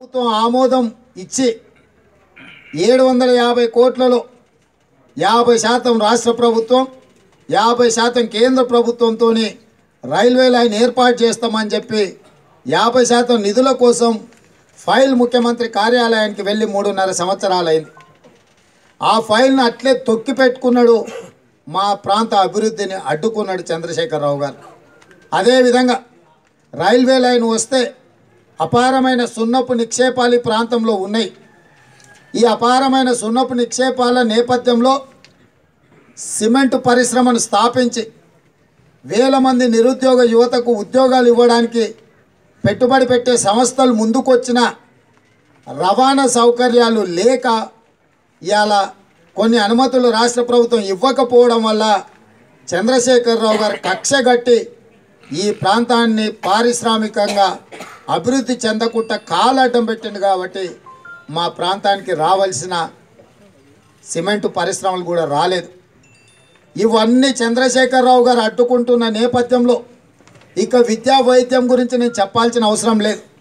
ప్రభుత్వం ఆమోదం ఇచ్చి ఏడు వందల యాభై కోట్లలో యాభై శాతం రాష్ట్ర ప్రభుత్వం యాభై శాతం కేంద్ర ప్రభుత్వంతో రైల్వే లైన్ ఏర్పాటు చేస్తామని చెప్పి యాభై శాతం నిధుల కోసం ఫైల్ ముఖ్యమంత్రి కార్యాలయానికి వెళ్ళి మూడున్నర సంవత్సరాలైంది ఆ ఫైల్ను అట్లే తొక్కి పెట్టుకున్నాడు మా ప్రాంత అభివృద్ధిని అడ్డుకున్నాడు చంద్రశేఖరరావు గారు అదేవిధంగా రైల్వే లైన్ వస్తే అపారమైన సున్నపు నిక్షేపాలు ఈ ప్రాంతంలో ఉన్నాయి ఈ అపారమైన సున్నపు నిక్షేపాల నేపథ్యంలో సిమెంట్ పరిశ్రమను స్థాపించి వేల మంది నిరుద్యోగ యువతకు ఉద్యోగాలు ఇవ్వడానికి పెట్టుబడి పెట్టే సంస్థలు ముందుకొచ్చిన రవాణా సౌకర్యాలు లేక ఇవాళ కొన్ని అనుమతులు రాష్ట్ర ప్రభుత్వం ఇవ్వకపోవడం వల్ల చంద్రశేఖరరావు గారు కక్ష కట్టి ఈ ప్రాంతాన్ని పారిశ్రామికంగా అభివృద్ధి చెందకుండా కాలడ్డం పెట్టింది కాబట్టి మా ప్రాంతానికి రావాల్సిన సిమెంటు పరిశ్రమలు కూడా రాలేదు ఇవన్నీ చంద్రశేఖరరావు గారు అడ్డుకుంటున్న నేపథ్యంలో ఇక విద్యా వైద్యం గురించి నేను చెప్పాల్సిన అవసరం లేదు